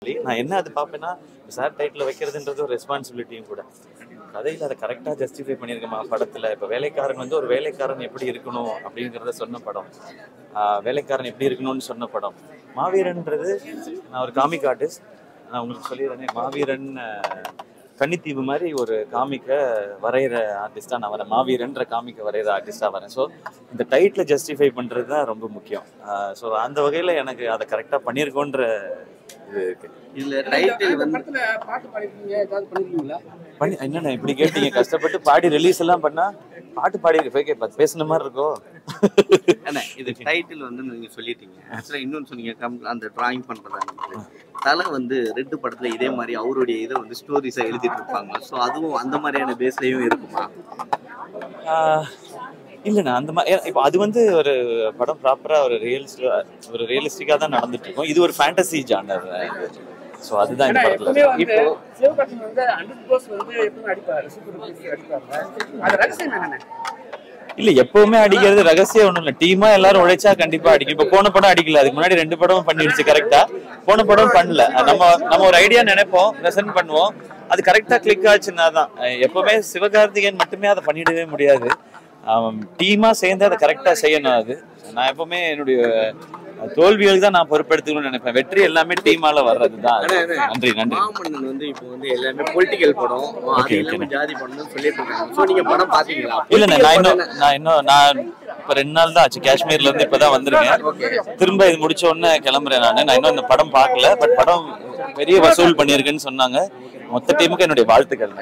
நான் என்ன அது பார்ப்பேன்னா சார் டைட்டில் வைக்கிறதுன்றது ஒரு ரெஸ்பான்சிபிலிட்டியும் கூட கதையில் அதை கரெக்டாக ஜஸ்டிஃபை பண்ணியிருக்கமா படத்தில் இப்போ வேலைக்காரன் வந்து ஒரு வேலைக்காரன் எப்படி இருக்கணும் அப்படிங்கிறத சொன்ன படம் ஆஹ் வேலைக்காரன் எப்படி இருக்கணும்னு சொன்ன படம் மாவீரன்றது நான் ஒரு காமிக் ஆர்டிஸ்ட் நான் உங்களுக்கு சொல்லிடுறேனே மாவீரன் ஆஹ், கன்னித்தீவு மாதிரி ஒரு காமிக்க வரைகிற ஆர்டிஸ்டாக நான் வரேன் மாவீரன்ற காமிக்க வரைகிற ஆர்டிஸ்டாக வரேன் ஸோ இந்த டைட்டில் ஜஸ்டிஃபை பண்ணுறது தான் ரொம்ப முக்கியம் ஸோ அந்த வகையில் எனக்கு அதை கரெக்டாக பண்ணியிருக்கோன்ற இது இருக்கு இதுல டைட்டில் இந்த வந்து படத்துல பாட்டு பாடிருக்கீங்க ஏதாவது பண்ணிருக்கீங்களா பண்ணி என்னண்ணா இப்படி கேட்டீங்க கஷ்டப்பட்டு பாடி ரிலீஸ் எல்லாம் பண்ணா பாட்டு பாடி இருக்கு பத்து பேசுன மாதிரி இருக்கோ அண்ணா, இது டைட்டில் வந்து நீங்க சொல்லிட்டீங்க ஆக்சுவலா இன்னொன்னு சொன்னீங்க கம் அந்த டிராயிங் பண்றதா தலை வந்து ரெட்டு படத்துல இதே மாதிரி அவருடைய இதை வந்து ஸ்டோரிஸா எழுதிட்டு இருப்பாங்க ஸோ அதுவும் அந்த மாதிரியான பேஸ்லயும் இருக்குமா ஆஹ் இல்லைண்ணா அந்த மாதிரி இப்போ அது வந்து ஒரு படம் ப்ராப்பரா ஒரு ரியலிஸ்ட் ஒரு ரியலிஸ்டிக்காக தான் நடந்துட்டு இருக்கும் இது ஒரு ஃபேண்டசி ஜானர் ஸோ அதுதான் இந்த ஏன்னா படத்துல எப்பவுமே வந்து இப்போ- சிவகார்த்திகேயன் வந்து ஹண்ட்ரட் க்ரோஸ் வந்து எப்பவுமே அடிப்பாரு சூப்பர் ஹீரோஸ் அடிப்பாரு அது ரகசியம் என்னண்ணே இல்ல எப்பவுமே அடிக்கிறது ரகசியம் ஒண்ணும் இல்ல டீமா எல்லாரும் உழைச்சா கண்டிப்பா அடிக்கும் இப்ப போன படம் அடிக்கல அதுக்கு முன்னாடி ரெண்டு படமும் பண்ணிடுச்சு கரெக்டா போன படம் பண்ணல நம்ம நம்ம ஒரு ஐடியா நினைப்போம் ப்ரெசென்ட் பண்ணுவோம் அது கரெக்டா கிளிக் ஆச்சுன்னா தான் அஹ் எப்பவுமே சிவகார்த்திகேயன் மட்டுமே அதை பண்ணிடவே முடியாது டீமா சேர்ந்து அதை கரெக்டா செய்யணும் அது நான் எப்பவுமே என்னுடைய தோல்விகளுக்கு தான் நான் பொறுப்பெடுத்துக்கணும்னு நினைப்பேன் வெற்றி எல்லாமே டீமால வர்றதுதான் நன்றி நன்றி மாமன்னன் வந்து இப்போ வந்து எல்லாமே பொலிட்டிக்கல் படம் அது Okay, எல்லாமே okay. ஜாதி படம்னு சொல்லிட்டு இருக்காங்க ஸோ நீங்க படம் பாத்தீங்களா இல்லண்ணே நான் இன்னும் Political நான் இன்னும் நான் இப்ப ரெண்டு நாள் தான் ஆச்சு காஷ்மீர்ல இருந்து இப்பதான் வந்திருக்கேன் திரும்ப இது முடிச்ச உடனே கிளம்புறேன் நான் நான் இன்னும் இந்த படம் பார்க்கல பட் படம் பெரிய வசூல் பண்ணியிருக்குன்னு சொன்னாங்க மொத்த டீமுக்கு என்னுடைய வாழ்த்துக்கள்